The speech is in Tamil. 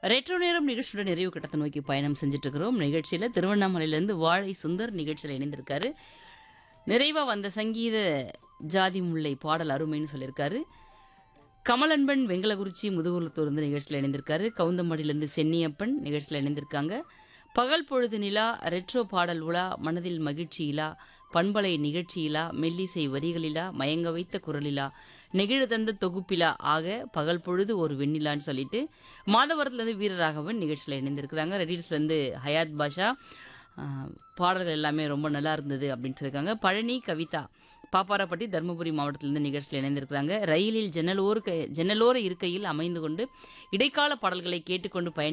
ரெட்ரோ நேரம் நிகழ்ச்சியோட நிறைவு கட்டத்தை நோக்கி பயணம் செஞ்சுட்டு இருக்கிறோம் நிகழ்ச்சியில் திருவண்ணாமலையிலேருந்து வாழை சுந்தர் நிகழ்ச்சியில் இணைந்திருக்காரு நிறைவாக வந்த சங்கீத ஜாதி முல்லை பாடல் அருமைன்னு சொல்லியிருக்காரு கமலன்பன் வெங்கலகுறிச்சி முதுகுலத்தூர் இருந்து நிகழ்ச்சியில் இணைந்திருக்காரு கவுந்தமடியிலேருந்து சென்னியப்பன் நிகழ்ச்சியில் இணைந்திருக்காங்க பகல் பொழுது நிலா ரெட்ரோ பாடல் உலா மனதில் மகிழ்ச்சியிலா பண்பலை நிகழ்ச்சியிலா மெல்லிசை வரிகளிலா மயங்க வைத்த குரலிலா நெகிழ தந்த தொகுப்பிலா ஆக பகல் பொழுது ஒரு வெண்ணிலான்னு சொல்லிட்டு மாதவரத்துலேருந்து வீரராகவன் நிகழ்ச்சியில் இணைந்திருக்கிறாங்க ரெடில்ஸ்லேருந்து ஹயாத் பாஷா ஆஹ், பாடல்கள் எல்லாமே ரொம்ப நல்லா இருந்தது அப்படின்னு சொல்லியிருக்காங்க பழனி கவிதா பாப்பாரப்பட்டி தருமபுரி மாவட்டத்திலிருந்து நிகழ்ச்சியில் இணைந்திருக்கிறாங்க ரயிலில் ஜன்னலோர க- ஜன்னலோர இருக்கையில் அமைந்து கொண்டு இடைக்கால பாடல்களை கேட்டுக்கொண்டு பயணி